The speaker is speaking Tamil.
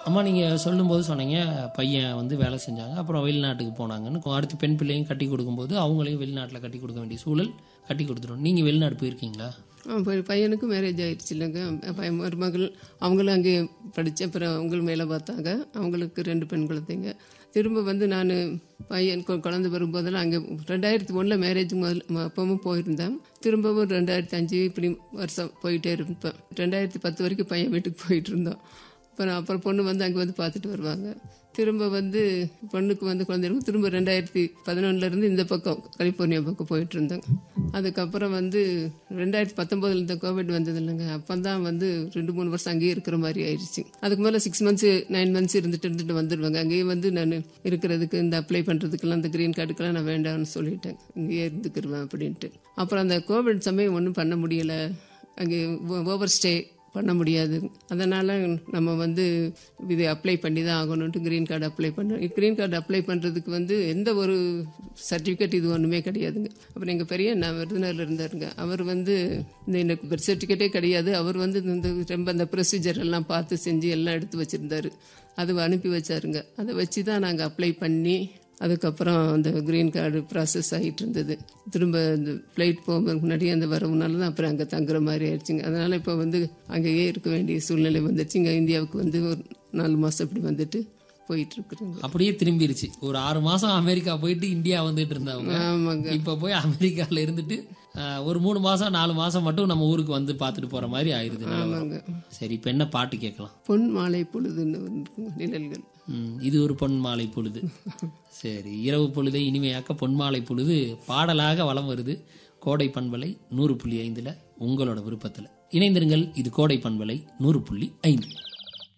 அம்மா நீங்கள் சொல்லும்போது சொன்னீங்க பையன் வந்து வேலை செஞ்சாங்க அப்புறம் வெளிநாட்டுக்கு போனாங்கன்னு அடுத்து பெண் பிள்ளையும் கட்டி கொடுக்கும்போது அவங்களையும் வெளிநாட்டில் கட்டி கொடுக்க வேண்டிய சூழல் கட்டி கொடுத்துரும் நீங்கள் வெளிநாடு போயிருக்கீங்களா ஆ, போய் பையனுக்கும் மேரேஜ் ஆயிடுச்சு இல்லைங்க பையன் மருமகள் அவங்களும் அங்கே படித்து அப்புறம் அவங்களும் வேலை பார்த்தாங்க அவங்களுக்கு ரெண்டு பெண் குழந்தைங்க திரும்ப வந்து நான் பையன் கு- குழந்தை வரும்போதெல்லாம் அங்கே ரெண்டாயிரத்தி ஒன்றில் மேரேஜ் முதல் ம- அப்பவும் போயிருந்தேன் திரும்பவும் ரெண்டாயிரத்தி அஞ்சு இப்படி வருஷம் போயிட்டே இருப்பேன் ரெண்டாயிரத்தி பத்து வரைக்கும் பையன் வீட்டுக்கு போயிட்டு இருந்தோம் அப்புறம் அப்புறம் பொண்ணு வந்து அங்கே வந்து பார்த்துட்டு வருவாங்க திரும்ப வந்து பொண்ணுக்கு வந்து குழந்தை இருக்கும் திரும்ப ரெண்டாயிரத்தி பதினொன்றுலேருந்து இந்த பக்கம் கலிஃபோர்னியா பக்கம் போயிட்டு இருந்தேங்க அதுக்கப்புறம் வந்து ரெண்டாயிரத்தி பத்தொம்போதில் இந்த கோவிட் வந்தது இல்லைங்க அப்போ தான் வந்து ரெண்டு மூணு வருஷம் அங்கேயே இருக்கிற மாதிரி ஆயிடுச்சு அதுக்கு மேலே சிக்ஸ் மந்த்ஸ் நைன் மந்த்ஸ் இருந்துட்டு இருந்துட்டு வந்துடுவாங்க அங்கேயே வந்து நான் இருக்கிறதுக்கு இந்த அப்ளை பண்ணுறதுக்கெல்லாம் இந்த க்ரீன் கார்டுக்கெல்லாம் நான் வேண்டாம்னு சொல்லிட்டேன் இங்கேயே இருந்துக்கிருவேன் அப்படின்ட்டு அப்புறம் அந்த கோவிட் சமயம் ஒன்றும் பண்ண முடியலை அங்கே ஓவர் ஸ்டே பண்ண முடியாது அதனால் நம்ம வந்து இது அப்ளை பண்ணி தான் ஆகணுன்ட்டு க்ரீன் கார்டு அப்ளை பண்ண க்ரீன் கார்டு அப்ளை பண்ணுறதுக்கு வந்து எந்த ஒரு சர்டிஃபிகேட் இது ஒன்றுமே கிடையாதுங்க அப்புறம் எங்கள் பெரிய நான் விருதுநகரில் இருந்தாருங்க அவர் வந்து இந்த எனக்கு பர்த் சர்டிஃபிகேட்டே கிடையாது அவர் வந்து இந்த ரொம்ப அந்த ப்ரொசீஜர் எல்லாம் பார்த்து செஞ்சு எல்லாம் எடுத்து வச்சுருந்தாரு அது அனுப்பி வச்சாருங்க அதை வச்சு தான் நாங்கள் அப்ளை பண்ணி அதுக்கப்புறம் அந்த க்ரீன் கார்டு ப்ராசஸ் ஆகிட்டு இருந்தது திரும்ப இந்த ஃப்ளைட் போகும்போது முன்னாடி அந்த வரவுனால தான் அப்புறம் அங்கே தங்குற மாதிரி ஆயிடுச்சுங்க அதனால் இப்போ வந்து அங்கேயே இருக்க வேண்டிய சூழ்நிலை வந்துருச்சு இங்கே இந்தியாவுக்கு வந்து ஒரு நாலு மாதம் இப்படி வந்துட்டு போயிட்டு இருக்கிறோங்க அப்படியே திரும்பிருச்சு ஒரு ஆறு மாசம் அமெரிக்கா போயிட்டு இந்தியா வந்துட்டு இருந்தவங்க ஆமாங்க இப்போ போய் அமெரிக்கால இருந்துட்டு ஆஹ், ஒரு மூணு மாசம் நாலு மாசம் மட்டும் நம்ம ஊருக்கு வந்து பார்த்துட்டு போற மாதிரி ஆயிருது நிலவரம். ஆமாங்க சரி இப்போ என்ன பாட்டு கேட்கலாம் பொன் மாலை பொழுதுன்னு ஒன்று இருக்குங்க, நிழல்கள் ம், இது ஒரு பொன் மாலை பொழுது சரி இரவு பொழுதை இனிமையாக்க பொன்மாலை பொழுது பாடலாக வலம் வருது கோடை பண்பலை நூறு புள்ளி ஐந்துல உங்களோட விருப்பத்துல இணைந்திருங்கள் இது கோடை பண்பலை நூறு புள்ளி ஐந்து